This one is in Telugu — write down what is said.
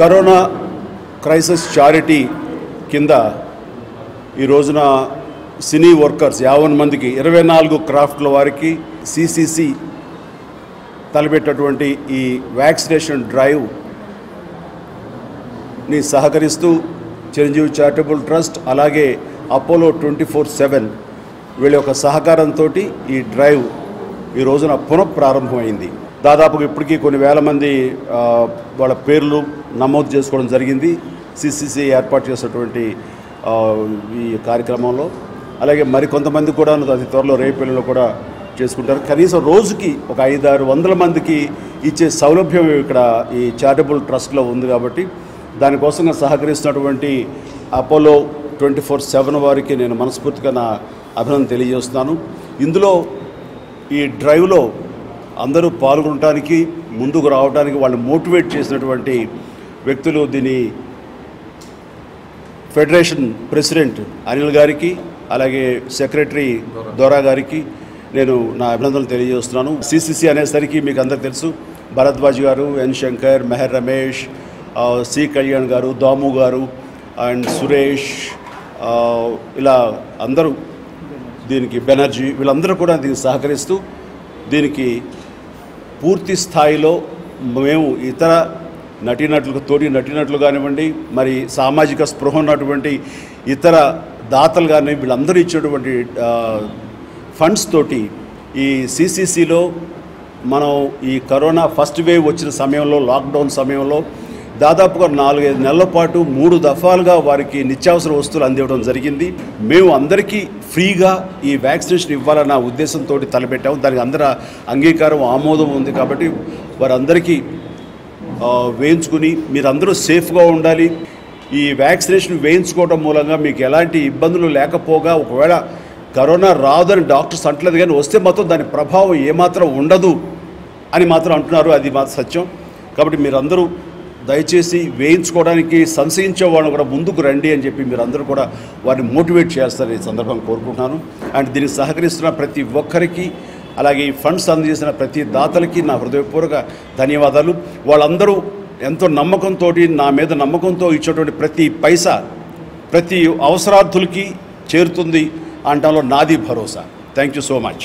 కరోనా క్రైసిస్ చారిటీ కింద ఈ రోజున సినీ వర్కర్స్ యావన్ మందికి ఇరవై నాలుగు క్రాఫ్ట్ల వారికి సిసిసి తలపెట్టినటువంటి ఈ వ్యాక్సినేషన్ డ్రైవ్ ని సహకరిస్తూ చిరంజీవి చారిటబుల్ ట్రస్ట్ అలాగే అపోలో ట్వంటీ ఫోర్ సెవెన్ వీళ్ళ యొక్క సహకారంతో ఈ డ్రైవ్ ఈ రోజున పునఃప్రారంభమైంది దాదాపుగా ఇప్పటికీ కొన్ని వేల మంది ఆ, వాళ్ళ పేర్లు నమోదు చేసుకోవడం జరిగింది సిసిసి ఏర్పాటు చేసినటువంటి ఆ, ఈ కార్యక్రమంలో అలాగే మరికొంతమంది కూడా అతి త్వరలో రేపెల్లిలో కూడా చేసుకుంటారు కనీసం రోజుకి ఒక ఐదారు వందల మందికి ఇచ్చే సౌలభ్యం ఇక్కడ ఈ చారిటబుల్ ట్రస్ట్లో ఉంది కాబట్టి దానికోసంగా సహకరిస్తున్నటువంటి అపోలో ట్వంటీ ఫోర్ సెవెన్ వారికి నేను మనస్ఫూర్తిగా నా అభినందన తెలియజేస్తున్నాను ఇందులో ఈ డ్రైవ్లో అందరూ పాల్గొనడానికి ముందుకు రావడానికి వాళ్ళు మోటివేట్ చేసినటువంటి వ్యక్తులు దీని ఫెడరేషన్ ప్రెసిడెంట్ అనిల్ గారికి అలాగే సెక్రటరీ దొరా గారికి నేను నా అభినందనలు తెలియజేస్తున్నాను సిసిసి అనేసరికి మీకు అందరికీ తెలుసు భరద్వాజ్ గారు ఎన్ శంకర్ మెహర్ రమేష్ ఆ, సి కళ్యాణ్ గారు దాము గారు అండ్ సురేష్ ఆ, ఇలా అందరూ దీనికి బెనర్జీ వీళ్ళందరూ కూడా దీనికి సహకరిస్తూ దీనికి పూర్తి స్థాయిలో మేము ఇతర నటీనటులకు తోటి నటీనటులు కానివ్వండి మరి సామాజిక స్పృహ ఉన్నటువంటి ఇతర దాతలు కానీ వీళ్ళందరూ ఇచ్చినటువంటి ఆ, ఫండ్స్ తోటి ఈ సిసిసిలో మనం ఈ కరోనా ఫస్ట్ వేవ్ వచ్చిన సమయంలో లాక్డౌన్ సమయంలో దాదాపుగా నాలుగైదు నెలల పాటు మూడు దఫాలుగా వారికి నిత్యావసర వస్తువులు అందివ్వడం జరిగింది మేము అందరికీ ఫ్రీగా ఈ వ్యాక్సినేషన్ ఇవ్వాలన్న ఉద్దేశంతో తలపెట్టాము దానికి అందరి అంగీకారం ఆమోదం ఉంది కాబట్టి వారందరికీ ఆ, వేయించుకుని మీరందరూ సేఫ్గా ఉండాలి ఈ వ్యాక్సినేషన్ వేయించుకోవడం మూలంగా మీకు ఎలాంటి ఇబ్బందులు లేకపోగా ఒకవేళ కరోనా రాదని డాక్టర్స్ అంటలేదు కానీ వస్తే మాత్రం దాని ప్రభావం ఏమాత్రం ఉండదు అని మాత్రం అంటున్నారు అది మాత్రం సత్యం కాబట్టి మీరందరూ దయచేసి వేయించుకోవడానికి సంశయించే వాళ్ళని కూడా ముందుకు రండి అని చెప్పి మీరందరూ కూడా వారిని మోటివేట్ చేస్తారని ఈ సందర్భంగా కోరుకుంటున్నాను అండ్ దీనికి సహకరిస్తున్న ప్రతి ఒక్కరికి అలాగే ఈ ఫండ్స్ అందజేసిన ప్రతి దాతలకి నా హృదయపూర్వక ధన్యవాదాలు వాళ్ళందరూ ఎంతో నమ్మకంతో నా మీద నమ్మకంతో ఇచ్చేటువంటి ప్రతి పైసా ప్రతి అవసరార్థులకి చేరుతుంది అనటంలో నాది భరోసా థ్యాంక్ యూ సో మచ్